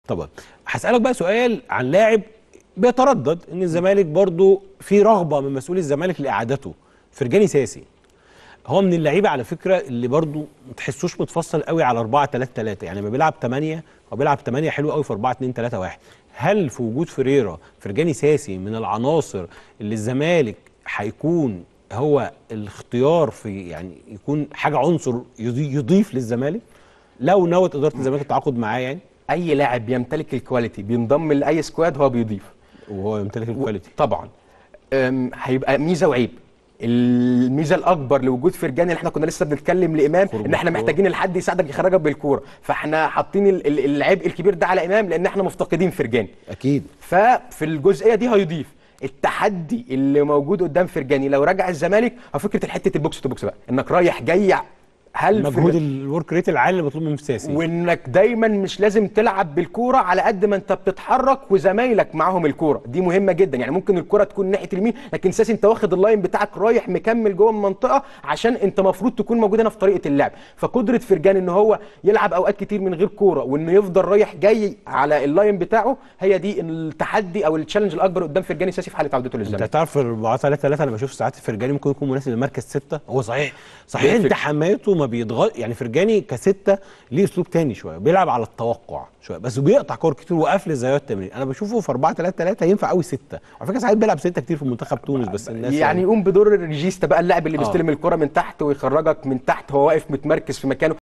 طبعا هسألك بقى سؤال عن لاعب بيتردد ان الزمالك برضو في رغبة من مسؤولي الزمالك لإعادته فرجاني ساسي هو من اللعيبة على فكرة اللي برضو ما تحسوش متفصل قوي على 4 3 3 يعني لما بيلعب 8 هو بيلعب 8 حلو قوي في 4 2 3 1 هل في وجود فريرا فرجاني ساسي من العناصر اللي الزمالك هيكون هو الاختيار في يعني يكون حاجة عنصر يضي- يضيف للزمالك لو نوت إدارة الزمالك التعاقد معاه يعني اي لاعب بيمتلك الكواليتي بينضم لاي سكواد هو بيضيف وهو يمتلك الكواليتي طبعا أم، هيبقى ميزه وعيب الميزه الاكبر لوجود فرجاني اللي احنا كنا لسه بنتكلم لامام خروج ان احنا بالكورة. محتاجين الحد يساعدك يخرجك بالكوره فاحنا حاطين ال- ال- العبء الكبير ده على امام لان احنا مفتقدين فرجاني أكيد ففي الجزئيه دي هيضيف التحدي اللي موجود قدام فرجاني لو رجع الزمالك هو فكره حته البوكس تو بوكس بقى انك رايح جاي هل مجهود فرج- الورك ريت العالي اللي مطلوب من ساسي وانك دايما مش لازم تلعب بالكوره على قد ما انت بتتحرك وزمايلك معاهم الكوره دي مهمه جدا يعني ممكن الكوره تكون ناحيه اليمين لكن ساسي انت واخد اللاين بتاعك رايح مكمل جوه المنطقه عشان انت المفروض تكون موجود هنا في طريقه اللعب فقدره فرجان ان هو يلعب اوقات كتير من غير كوره وانه يفضل رايح جاي على اللاين بتاعه هي دي التحدي او التشالنج الاكبر قدام فرجاني ساسي في حاله عودته انت للزمالك تعرف في 4 3 3 انا بشوف ساعات فرجاني ممكن يكون مناسب لمركز ستة هو صحيح صحيح بيفرق. التحاماته ما بيضغط يعني فرجاني كستة ليه اسلوب تاني شويه بيلعب على التوقع شويه بس بيقطع كور كتير وقفل زاويات التمرير انا بشوفه في 4 3 3 ينفع قوي ستة على فكره ساعات بيلعب ستة كتير في منتخب تونس بس الناس يعني يقوم بدور الريجيستا بقى اللاعب اللي آه. بيستلم الكره من تحت ويخرجك من تحت هو واقف متمركز في مكانه